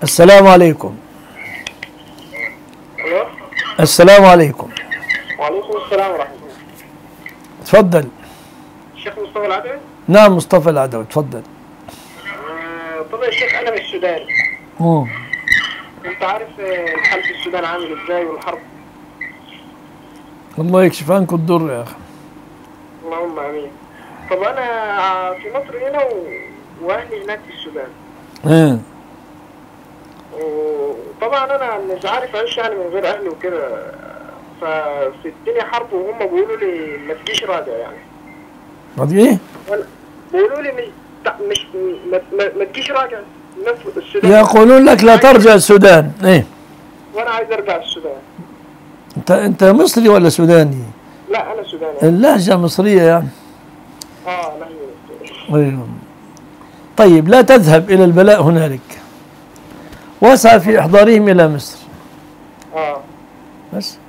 السلام عليكم الو السلام عليكم وعليكم السلام ورحمه الله تفضل الشيخ مصطفى العدوي نعم مصطفى العدوي تفضل آه، طبعا الشيخ انا من السودان مم. انت عارف آه، الحال في السودان عامل ازاي والحرب الله يكشف عنكم الضر يا اخي اللهم امين طب انا في مصر هنا و... واهلي هناك في السودان ايه وطبعا انا مش عارف اعيش يعني من غير اهلي وكده ففي الدنيا حرب وهم بيقولوا لي ما تجيش راجع يعني قضي ايه وانا بيقولوا لي مش مش ما, ما, ما تجيش راجع نفس السودان يقولون لك لا ترجع السودان ايه وانا عايز ارجع السودان انت انت مصري ولا سوداني لا انا سوداني اللهجة مصرية يعني اه لا هي أيوة. طيب لا تذهب إلى البلاء هنالك واسعى في إحضارهم إلى مصر اه بس